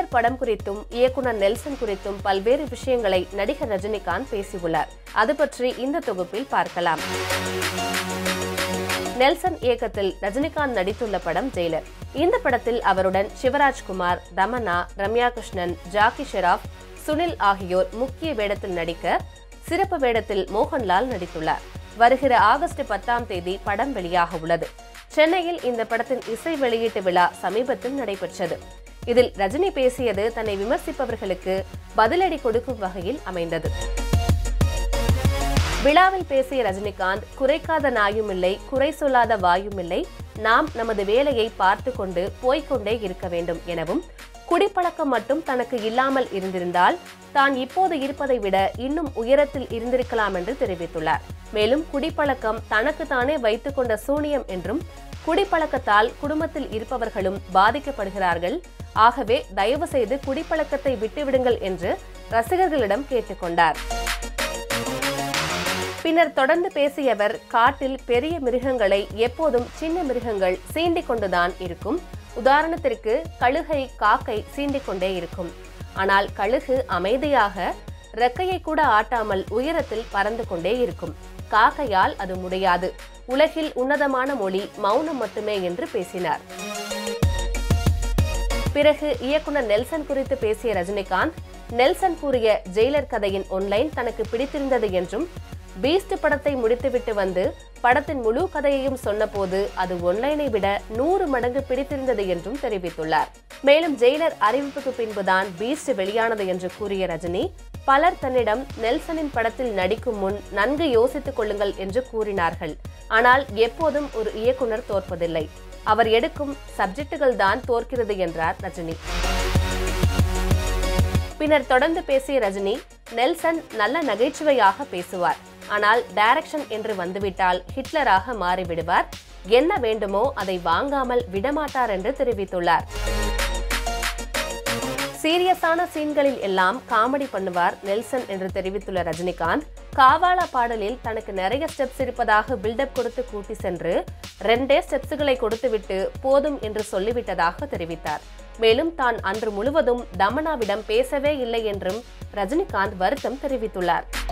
படம் குறித்தும் இயக்குனர் நெல்சன் குறித்தும் பல்வேறு விஷயங்களை நடிகர் ரஜினிகாந்த் பேசியுள்ளார் அது பற்றி இந்த தொகுப்பில் பார்க்கலாம் நெல்சன் இயக்கத்தில் ரஜினிகாந்த் நடித்துள்ள படம் ஜெயிலர் இந்த படத்தில் அவருடன் சிவராஜ்குமார் தமன்னா ரம்யா கிருஷ்ணன் ஜாக்கி ஷெராப் சுனில் ஆகியோர் முக்கிய வேடத்தில் நடிக்க சிறப்பு வேடத்தில் மோகன்லால் நடித்துள்ளார் வருகிற ஆகஸ்ட் பத்தாம் தேதி படம் வெளியாக உள்ளது சென்னையில் இந்த படத்தின் இசை வெளியீட்டு விழா சமீபத்தில் நடைபெற்றது இதில் ரஜினி பேசியது தன்னை விமர்சிப்பவர்களுக்கு பதிலடி கொடுக்கும் வகையில் அமைந்தது விழாவில் பேசிய ரஜினிகாந்த் குறைக்காத நாயும் இல்லை குறை சொல்லாத வாயும் இல்லை நாம் நமது வேலையை பார்த்து கொண்டு போய்க்கொண்டே இருக்க வேண்டும் எனவும் குடிப்பழக்கம் மட்டும் தனக்கு இல்லாமல் இருந்திருந்தால் தான் இப்போது இருப்பதை விட இன்னும் உயரத்தில் இருந்திருக்கலாம் என்று தெரிவித்துள்ளார் மேலும் குடிப்பழக்கம் தனக்கு தானே வைத்துக் கொண்ட சூனியம் என்றும் குடிப்பழக்கத்தால் குடும்பத்தில் இருப்பவர்களும் பாதிக்கப்படுகிறார்கள் ஆகவே தயவு செய்து குடிப்பழக்கத்தை விட்டுவிடுங்கள் என்று ரசிகர்களிடம் கேட்டுக்கொண்டார் பின்னர் தொடர்ந்து பேசிய அவர் காட்டில் பெரிய மிருகங்களை எப்போதும் சின்ன மிருகங்கள் சீண்டிக் கொண்டுதான் இருக்கும் உதாரணத்திற்கு கழுகை காக்கை சீண்டிக் கொண்டே இருக்கும் ஆனால் கழுகு அமைதியாக ரெக்கையை கூட ஆட்டாமல் உயரத்தில் பறந்து கொண்டே இருக்கும் காக்கையால் அது முடியாது உலகில் உன்னதமான மொழி மௌனம் மட்டுமே என்று பேசினார் பிறகு இயக்குனர் நெல்சன் குறித்து பேசிய ரஜினிகாந்த் நெல்சன் கூறிய ஜெயிலர் கதையின் ஒன்லைன் தனக்கு பிடித்திருந்தது என்றும் பீஸ்ட் படத்தை முடித்துவிட்டு வந்து படத்தின் முழு கதையையும் சொன்னபோது அது ஒன்லைனை விட நூறு மடங்கு பிடித்திருந்தது என்றும் தெரிவித்துள்ளார் மேலும் ஜெயிலர் அறிவிப்புக்கு பின்புதான் பீஸ்ட் வெளியானது என்று கூறிய ரஜினி பலர் தன்னிடம் நெல்சனின் படத்தில் நடிக்கும் முன் நன்கு யோசித்துக் கொள்ளுங்கள் என்று கூறினார்கள் ஆனால் எப்போதும் ஒரு இயக்குனர் தோற்பதில்லை அவர் எடுக்கும் சப்ஜெக்டுகள் தான் தோற்கிறது என்றார் ரஜினி பின்னர் தொடர்ந்து பேசிய ரஜினி நெல்சன் நல்ல நகைச்சுவையாக பேசுவார் ஆனால் டைரக்ஷன் என்று வந்துவிட்டால் ஹிட்லராக மாறிவிடுவார் என்ன வேண்டுமோ அதை வாங்காமல் விடமாட்டார் என்று தெரிவித்துள்ளார் சீரியஸான சீன்களில் எல்லாம் காமெடி பண்ணுவார் நெல்சன் என்று தெரிவித்துள்ள ரஜினிகாந்த் காவாலா பாடலில் தனக்கு நிறைய ஸ்டெப்ஸ் இருப்பதாக பில்டப் கொடுத்து கூட்டி சென்று ரெண்டே ஸ்டெப்ஸுகளை கொடுத்துவிட்டு போதும் என்று சொல்லிவிட்டதாக தெரிவித்தார் மேலும் தான் அன்று முழுவதும் தமனாவிடம் பேசவே இல்லை என்றும் ரஜினிகாந்த் வருத்தம் தெரிவித்துள்ளார்